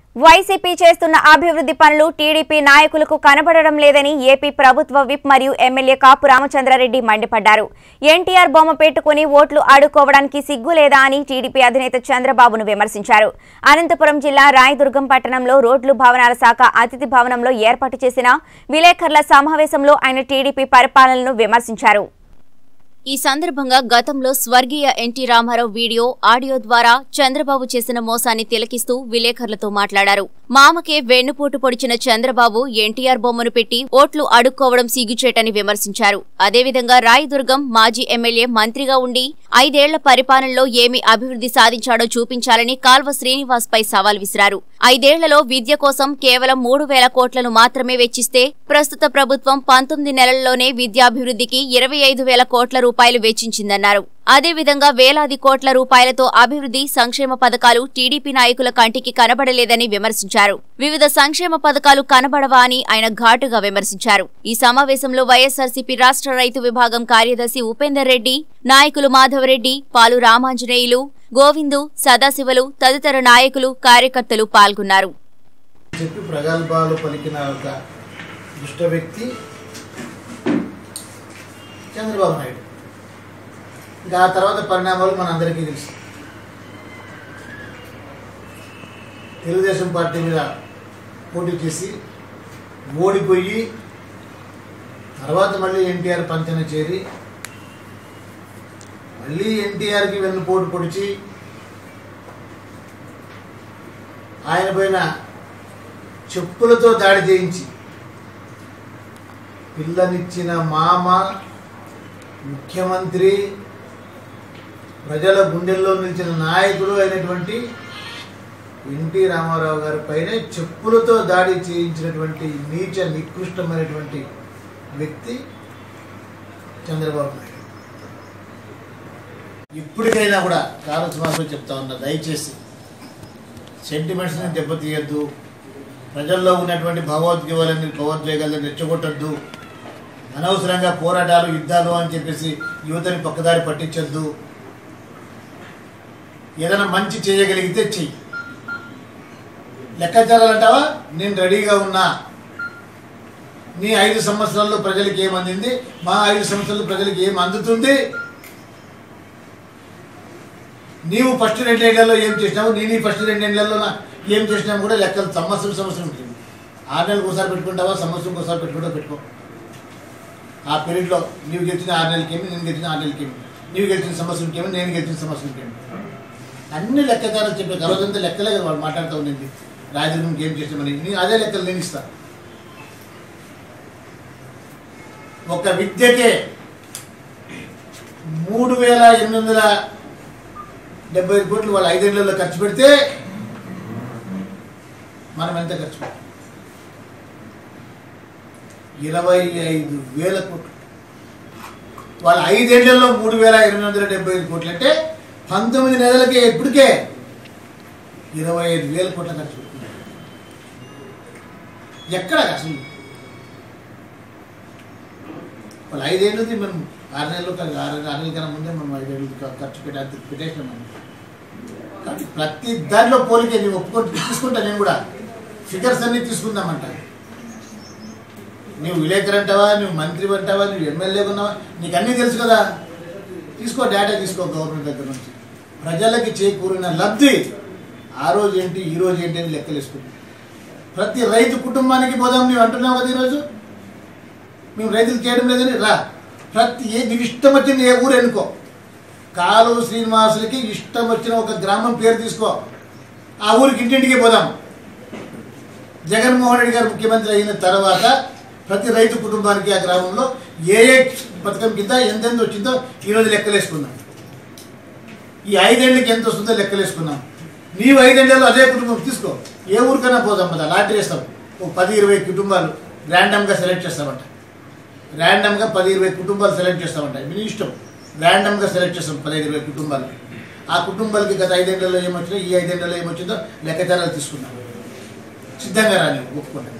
YCP చేస్తున్న అభివృద్ధి పనులు టీడీపీ నాయకులకు కనబడడం లేదని ఏపీ ప్రభుత్వ విప్ మరియు ఎమ్మెల్యే కాపు రామచంద్రారెడ్డి మండిపడ్డారు ఎన్టీఆర్ బొమ్మ పెట్టుకుని ఓట్లు అడుక్కోవడానికి సిగ్గు లేదా అని టీడీపీ అధినేత చంద్రబాబును విమర్శించారు అనంతపురం జిల్లా రాయదుర్గం పట్టణంలో రోడ్లు భవనాల శాఖ అతిథి భవనంలో ఏర్పాటు చేసిన విలేకరుల సమావేశంలో ఆయన టీడీపీ పరిపాలనను విమర్శించారు ఈ సందర్భంగా గతంలో స్వర్గీయ ఎన్టీ రామారావు వీడియో ఆడియో ద్వారా చంద్రబాబు చేసిన మోసాన్ని తిలకిస్తూ విలేకరులతో మాట్లాడారు మామకే వెన్నుపోటు పొడిచిన చంద్రబాబు ఎన్టీఆర్ బొమ్మను పెట్టి ఓట్లు అడుక్కోవడం సిగ్గుచేటని విమర్శించారు అదేవిధంగా రాయదుర్గం మాజీ ఎమ్మెల్యే మంత్రిగా ఉండి ఐదేళ్ల పరిపాలనలో ఏమి అభివృద్ధి సాధించాడో చూపించాలని కాల్వ శ్రీనివాస్ పై సవాల్ విసిరారు ఐదేళ్లలో విద్య కోసం కేవలం మూడు వేల కోట్లను మాత్రమే వెచ్చిస్తే ప్రస్తుత ప్రభుత్వం పంతొమ్మిది నెలల్లోనే విద్యాభివృద్ధికి ఇరవై ఐదు వేల కోట్ల రూపాయలు వెచ్చించిందన్నారు అదేవిధంగా వేలాది కోట్ల రూపాయలతో అభివృద్ధి సంక్షేమ పథకాలు టీడీపీ నాయకుల కంటికి కనబడలేదని విమర్శించారు వివిధ సంక్షేమ పథకాలు కనబడవా అని ఆయన ఘాటుగా విమర్శించారు ఈ సమావేశంలో వైఎస్సార్సీపీ రాష్ట్ర రైతు విభాగం కార్యదర్శి ఉపేందర్ రెడ్డి నాయకులు మాధవరెడ్డి పాలు రామాంజనేయులు గోవిందు సదాశివలు తదితర నాయకులు కార్యకర్తలు పాల్గొన్నారు చెప్పి ప్రగల్భాలు పలికిన ఒక దుష్ట వ్యక్తి చంద్రబాబు నాయుడు ఇంకా ఆ తర్వాత పరిణామాలు మనందరికీ తెలుసు తెలుగుదేశం పార్టీ మీద పోటీ చేసి ఓడిపోయి తర్వాత మళ్ళీ ఎన్టీఆర్ పంచన చేరి మళ్ళీ ఎన్టీఆర్కి వెన్నుపోటు పొడిచి ఆయన పైన చెప్పులతో దాడి చేయించి పిల్లనిచ్చిన మామ ముఖ్యమంత్రి ప్రజల గుండెల్లో నిలిచిన నాయకుడు అయినటువంటి ఎన్టీ రామారావు గారి పైన చెప్పులతో దాడి చేయించినటువంటి నీచ నికృష్టమైనటువంటి వ్యక్తి చంద్రబాబు నాయుడు ఇప్పటికైనా కూడా కారు సుమారు చెప్తా ఉన్నా దయచేసి సెంటిమెంట్స్ని దెబ్బతీయద్దు ప్రజల్లో ఉన్నటువంటి భావోద్వేగాలని భావోద్వేగాలను రెచ్చగొట్టద్దు అనవసరంగా పోరాటాలు యుద్ధాలు అని చెప్పేసి యువతని పక్కదారి పట్టించొద్దు ఏదైనా మంచి చేయగలిగితే చెయ్యి లెక్కాచారాలంటావా నేను రెడీగా ఉన్నా నీ ఐదు సంవత్సరాల్లో ప్రజలకు ఏం అందింది మా ఐదు సంవత్సరాల్లో ప్రజలకు ఏం అందుతుంది నీవు ఫస్ట్ రెండేళ్లలో ఏం చేసినావు నేను ఈ ఫస్ట్ రెండేళ్లలో ఏం చేసినావు కూడా లెక్కలు సంవత్సరం సంవత్సరం ఉంటుంది ఆరు నెలలకు ఒకసారి పెట్టుకుంటావా సంవత్సరం ఒకసారి పెట్టుకుంటా పెట్టుకో ఆ పీరియడ్లో నీవు గెలిచిన ఆరు నెలలకేమి నేను గెలిచిన ఆరు నెలలకేమి నీవు గెలిచిన సంవత్సరంకేమి నేను గెలిచిన సంవత్సరంకేమి అన్ని లెక్కకారాలు చెప్పే రోజంతా లెక్కలే కదా వాళ్ళు మాట్లాడుతూ ఉండింది రాజధానికి ఏం చేసామని నేను అదే లెక్కలు నేను ఇస్తా ఒక విద్యకే మూడు వేల ఎనిమిది వందల డెబ్బై ఐదు కోట్లు వాళ్ళు ఐదేళ్లలో ఖర్చు పెడితే మనం ఎంత ఖర్చు పెట్టాం ఇరవై ఐదు వేల కోట్లు వాళ్ళ ఐదేళ్లలో మూడు వేల ఎనిమిది వందల డెబ్బై ఐదు కోట్లు అంటే పంతొమ్మిది నెలలకే ఎప్పటికే ఇరవై ఐదు వేల కోట్ల ఖర్చు పెట్టుకున్నారు ఎక్కడ అసలు వాళ్ళు ఐదేళ్ళది మనం ఆరు నెలలు కాదు, ఆరు ఆరు నెలల కన్నా ముందే మనం ఐదేళ్ళు ఖ- ఖర్చు పెట్టే పెట్టేసినాం మనం కాబట్టి ప్రతి దాంట్లో పోలికే నేను ఒప్పుకొని తీసుకుంటా నేను కూడా ఫిగర్స్ అన్ని తీసుకుందామంట నువ్వు విలేకరు అంటావా నువ్వు మంత్రి అంటావా నువ్వు ఎమ్మెల్యే ఉన్నావా నీకు అన్నీ తెలుసు కదా తీసుకో డేటా తీసుకో గవర్నమెంట్ దగ్గర నుంచి ప్రజలకి చేకూరిన లబ్ధి ఆ రోజు ఏంటి ఈ రోజు ఏంటి అని లెక్కలేసుకుంది ప్రతి రైతు కుటుంబానికి పోదాం నువ్వు అంటున్నావు కదా ఈరోజు మేము రైతులు చేయడం లేదని రా ప్రతి ఏ నీకు ఇష్టం వచ్చిన ఏ ఊరు ఎన్నుకో కాలువ శ్రీనివాసులకి ఇష్టం వచ్చిన ఒక గ్రామం పేరు తీసుకో ఆ ఊరికి ఇంటింటికి పోదాం జగన్మోహన్ రెడ్డి గారు ముఖ్యమంత్రి అయిన తర్వాత ప్రతి రైతు కుటుంబానికి ఆ గ్రామంలో ఏ ఏ పథకం కింద ఎంతెంత వచ్చిందో ఈరోజు లెక్కలేసుకుందాం ఈ ఐదేళ్ళకి ఎంత వస్తుందో లెక్కలేసుకుందాం నీవు ఐదేళ్లలో అదే కుటుంబం తీసుకో ఏ ఊరికైనా పోదాం కదా లాటరీ వేస్తాం ఓ పది ఇరవై కుటుంబాలు ర్యాండమ్గా సెలెక్ట్ చేస్తామంట ర్యాండమ్గా పది ఇరవై కుటుంబాలు సెలెక్ట్ చేస్తామంట మీ ఇష్టం ర్యాండమ్గా సెలెక్ట్ చేస్తాం పదిహేను ఇరవై కుటుంబాలు ఆ కుటుంబాలకి గత ఐదేళ్లలో ఏమొచ్చిందో ఈ ఐదేళ్లలో ఏమొచ్చిందో లెక్కచారాలు తీసుకుందాం సిద్ధంగా రాని ఒప్పుకుంటాం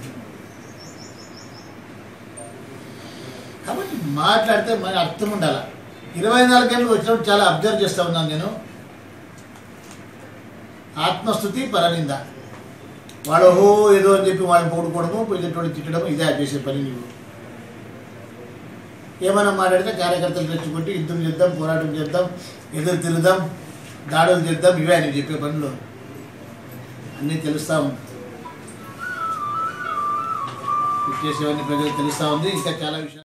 కాబట్టి మాట్లాడితే మన అర్థం ఉండాలి ఇరవై నాలుగేళ్ళు వచ్చినప్పుడు చాలా అబ్జర్వ్ చేస్తూ ఉన్నాను నేను ఆత్మస్థుతి పరనింద వాళ్ళు ఓహో ఏదో అని చెప్పి వాళ్ళని పొడుకోవడము ఎదుటి తిట్టడము ఇదే చేసే పని నువ్వు ఏమైనా మాట్లాడితే కార్యకర్తలు రెచ్చుకొట్టి యుద్ధం చేద్దాం పోరాటం చేద్దాం ఎదురు తిరుగుదాం దాడులు చేద్దాం ఇవే అని చెప్పే పనులు అన్నీ తెలుస్తూ ఉంది చేసేవన్నీ ప్రజలకు తెలుస్తూ ఉంది ఇంకా చాలా విషయాలు